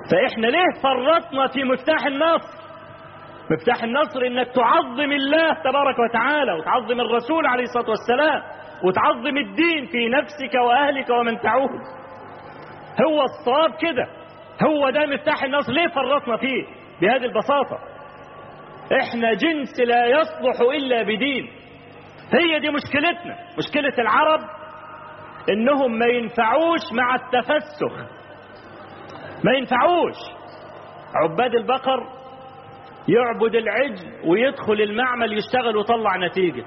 فإحنا ليه فرطنا في مفتاح النصر مفتاح النصر إنك تعظم الله تبارك وتعالى وتعظم الرسول عليه الصلاة والسلام وتعظم الدين في نفسك وأهلك ومن تعود هو الصواب كده هو ده مفتاح النصر ليه فرطنا فيه بهذه البساطة احنا جنس لا يصلح إلا بدين هي دي مشكلتنا مشكلة العرب انهم ما ينفعوش مع التفسخ ما ينفعوش عباد البقر يعبد العجل ويدخل المعمل يشتغل ويطلع نتيجة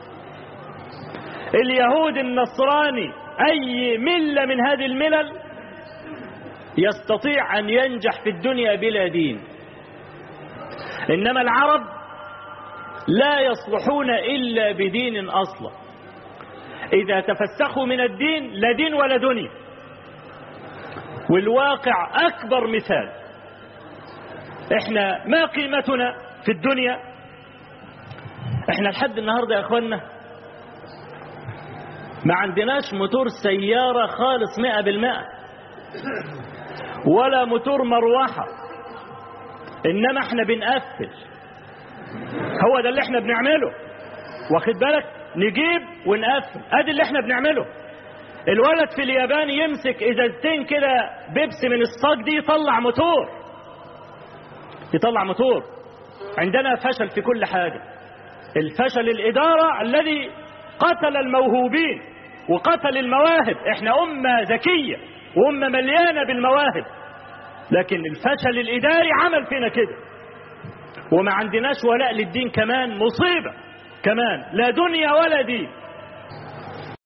اليهود النصراني أي ملة من هذه الملل يستطيع أن ينجح في الدنيا بلا دين إنما العرب لا يصلحون إلا بدين أصلا إذا تفسخوا من الدين لا دين ولا دنيا والواقع أكبر مثال احنا ما قيمتنا في الدنيا احنا لحد النهاردة يا اخوانا ما عندناش موتور سيارة خالص مئة بالمئة ولا موتور مروحة انما احنا بنقفل هو ده اللي احنا بنعمله واخد بالك نجيب ونقفل ادي اللي احنا بنعمله الولد في اليابان يمسك ازازتين كده بيبسي من الصاج دي يطلع موتور يطلع موتور عندنا فشل في كل حاجة الفشل الإدارة الذي قتل الموهوبين وقتل المواهب احنا أمة ذكية وأمة مليانة بالمواهب لكن الفشل الإداري عمل فينا كده وما عندناش ولاء للدين كمان مصيبة كمان لا دنيا ولا دين